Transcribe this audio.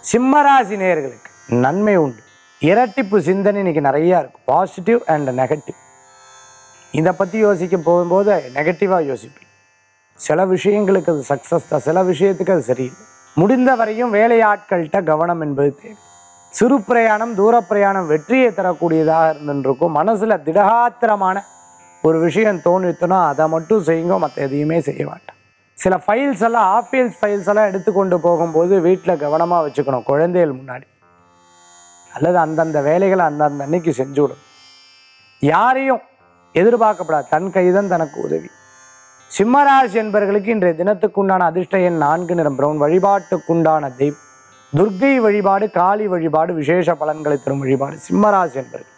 சிம்மராசி நேயர்களுக்கு நன்மை உண்டு இரட்டிப்பு சிந்தனை இன்னைக்கு நிறையா இருக்கும் பாசிட்டிவ் அண்ட் நெகட்டிவ் இதை பற்றி யோசிக்க போகும்போது நெகட்டிவாக யோசிப்பேன் சில விஷயங்களுக்கு அது சக்ஸஸ் தான் சில விஷயத்துக்கு அது சரியில்லை முடிந்த வரையும் வேலையாட்கள்கிட்ட கவனம் என்பது தேவை சிறு பிரயாணம் தூர பிரயாணம் வெற்றியை தரக்கூடியதாக இருந்துருக்கும் மனசில் திடகாத்திரமான ஒரு விஷயம் தோணித்தனோ அதை மட்டும் செய்யுங்க மற்ற எதையுமே செய்ய வேண்டாம் சில ஃபைல்ஸ் எல்லாம் ஆஃபீஸ் ஃபைல்ஸ் எல்லாம் எடுத்துக்கொண்டு போகும்போது வீட்டில் கவனமாக வச்சுக்கணும் குழந்தைகள் முன்னாடி அல்லது அந்தந்த வேலைகளை அந்தந்த அன்னைக்கு செஞ்சு விடும் யாரையும் எதிர்பார்க்கப்படாது தன் கைதான் தனக்கு உதவி சிம்மராசி என்பவர்களுக்கு இன்றைய தினத்துக்குண்டான அதிர்ஷ்ட எண் நான்கு நிறம் பிரவுன் வழிபாட்டுக்குண்டான தெய்வம் துர்க்கை வழிபாடு காளி வழிபாடு விசேஷ பலன்களை தரும் வழிபாடு சிம்மராசி என்பர்கள்